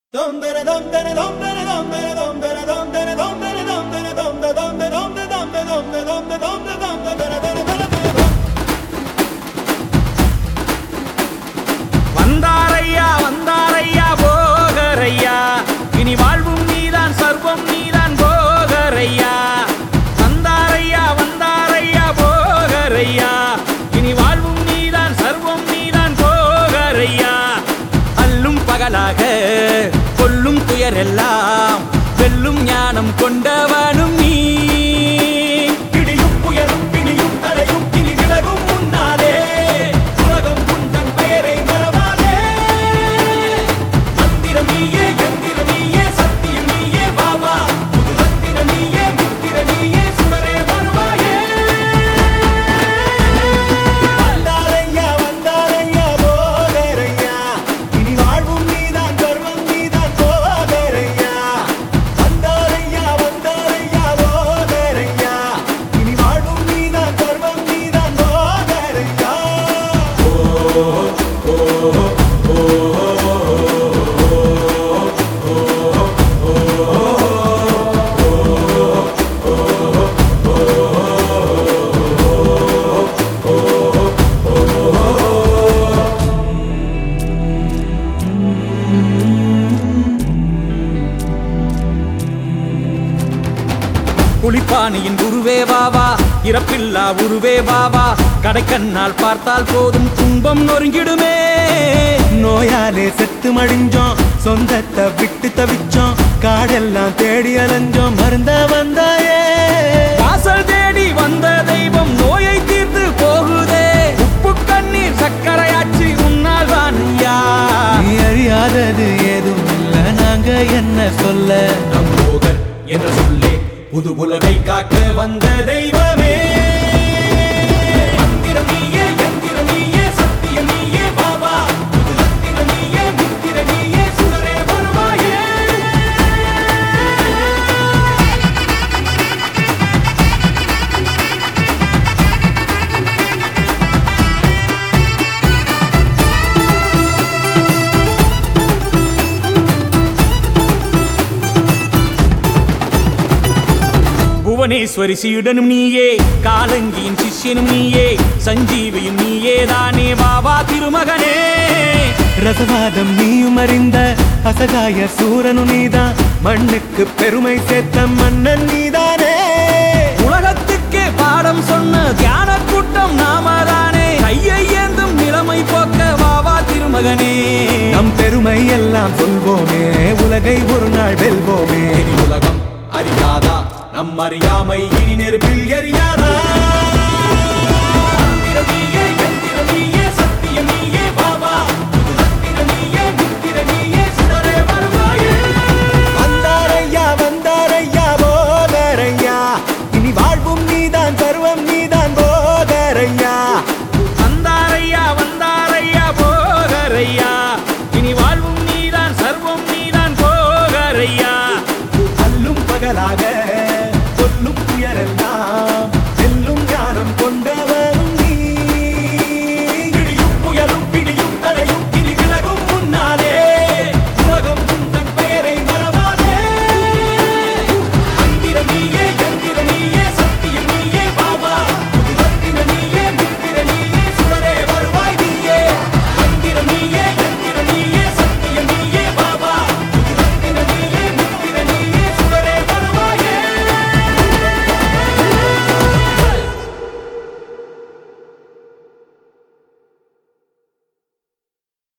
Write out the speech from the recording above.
வந்தாரையா வந்தாரையா போகரையா இனி வாழ்வும் நீதான் சர்வம் நீதான் போகரையா வந்தாரையா வந்தாரையா போகரையா இனி வாழ்வும் நீதான் சர்வம் நீதான் போகரையா அல்லும் பகலாக கொல்லும் துயரெல்லாம் வெல்லும் ஞானம் கொண்டவனும் நீ பிடியும் புயலும் பிணியும் தடையும் இனி விலகும் முன்னாலே உலகம் உந்தன் பெயரை மறவாதே மந்திரம் நீயே எந்திரம் நீயே சத்தியம் நீயே பாபா புது ரத்திரம் நீயே முத்திர நீயே சுடரே வருவாயே வந்தாரையா வந்தாரையா போதரையா இனி வாழ்வும் நீதான் கர்வம் நீதான் போதரையா வந்தாரையா வந்தாரையா போதரையா இனி வாழ்வும் நீதான் கர்வம் நீதான் போதரையா குளிப்பானியின் குருவே வாவா இறப்பில்லா உருவே வாவா கடைக்கண்ணால் பார்த்தால் போதும் துன்பம் நொறுங்கிடுமே நோயாலே செத்து மடிஞ்சோம் சொந்தத்தை விட்டு தவிச்சோம் காடெல்லாம் தேடி அலைஞ்சோம் மருந்த வந்தாயே வாசல் தேடி வந்த தெய்வம் நோயை தீர்த்து போகுதே உப்பு கண்ணீர் சக்கரையாச்சி உன்னால் வானியா நீ அறியாதது ஏதும் இல்ல நாங்க என்ன சொல்ல நம் போகர் என்ற சொல்லே புது உலகை காக்க வந்த தெய்வமே மந்திரம் நீயே எந்திரம் நீயே சத்தியம் நீயே பாபா புது ரத்தினம் நீயே முத்திர நீயே சுடரே வருவாயே புவனேஸ்வரி சீடனும் நீயே காலங்கியின் சிஷ்யனும் நீயே சஞ்சீவியும் நீயே தானே பாபா திருமகனே ரசவாதம் நீயும் அறிந்த அசகாய சூரனு நீதான் மண்ணுக்கு பெருமை சேர்த்த மன்னன் நீதானே உலகத்துக்கே பாடம் சொன்ன தியான கூட்டம் நாமதானே கையை ஏந்தும் நிலைமை போக்க பாபா திருமகனே நம் பெருமை எல்லாம் சொல்வோமே உலகை ஒரு நாள் வெல்வோமே இனி உலகம் அறியாதா நம் அறியாமை இனி நெருப்பில் எரியாதா